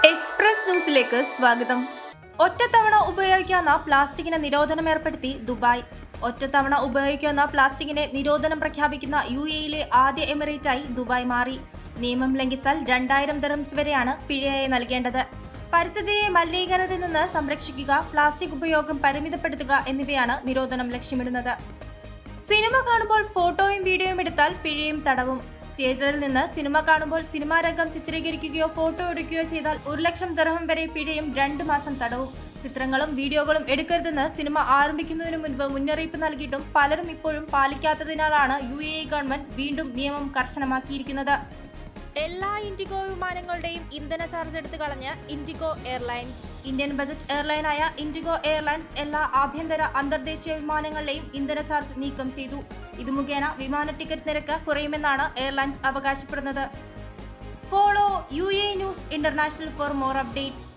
express ന്യൂസിലേക്ക് സ്വാഗതം ഒറ്റത്തവണ ഉപയോഗിക്കാവുന്ന പ്ലാസ്റ്റിക്കിന് നിരോധനം ഏർപ്പെടുത്തി ദുബായ് ഒറ്റത്തവണ ഉപയോഗിക്കാവുന്ന പ്ലാസ്റ്റിക്കിന് നിരോധനം പ്രഖ്യാപിക്കുന്ന യു എയിലെ ആദ്യ എമിറേറ്റായി ദുബായ് മാറി നിയമം ലംഘിച്ചാൽ രണ്ടായിരം ദർഹംസ് വരെയാണ് പിഴയായി നൽകേണ്ടത് പരിസ്ഥിതിയെ മലിനീകരണത്തിൽ നിന്ന് സംരക്ഷിക്കുക പ്ലാസ്റ്റിക് ഉപയോഗം പരിമിതപ്പെടുത്തുക എന്നിവയാണ് നിരോധനം ലക്ഷ്യമിടുന്നത് സിനിമ കാണുമ്പോൾ ഫോട്ടോയും വീഡിയോയും എടുത്താൽ പിഴയും തടവും തിയേറ്ററിൽ നിന്ന് സിനിമ കാണുമ്പോൾ സിനിമാ രംഗം ചിത്രീകരിക്കുകയോ ഫോട്ടോ എടുക്കുകയോ ചെയ്താൽ ഒരു ലക്ഷം ദർഹം വരെ പിഴയും രണ്ട് മാസം തടവും ചിത്രങ്ങളും വീഡിയോകളും എടുക്കരുതെന്ന് സിനിമ ആരംഭിക്കുന്നതിന് മുൻപ് മുന്നറിയിപ്പ് നൽകിയിട്ടും പലരും ഇപ്പോഴും പാലിക്കാത്തതിനാലാണ് യു എ ഗവൺമെന്റ് വീണ്ടും നിയമം കർശനമാക്കിയിരിക്കുന്നത് എല്ലാ ഇൻഡിഗോ വിമാനങ്ങളുടെയും ഇന്ധന ചാർജ് എടുത്തു കളഞ്ഞ് ഇൻഡിഗോ എയർലൈൻസ് ഇന്ത്യൻ ബജറ്റ് എയർലൈനായ ഇൻഡിഗോ എയർലൈൻസ് എല്ലാ ആഭ്യന്തര അന്തർദേശീയ വിമാനങ്ങളിലെയും ഇന്ധന ചാർജ് നീക്കം ചെയ്തു ഇത് മുഖേന വിമാന ടിക്കറ്റ് നിരക്ക് കുറയുമെന്നാണ് എയർലൈൻസ് അവകാശപ്പെടുന്നത് follow U A news international for more updates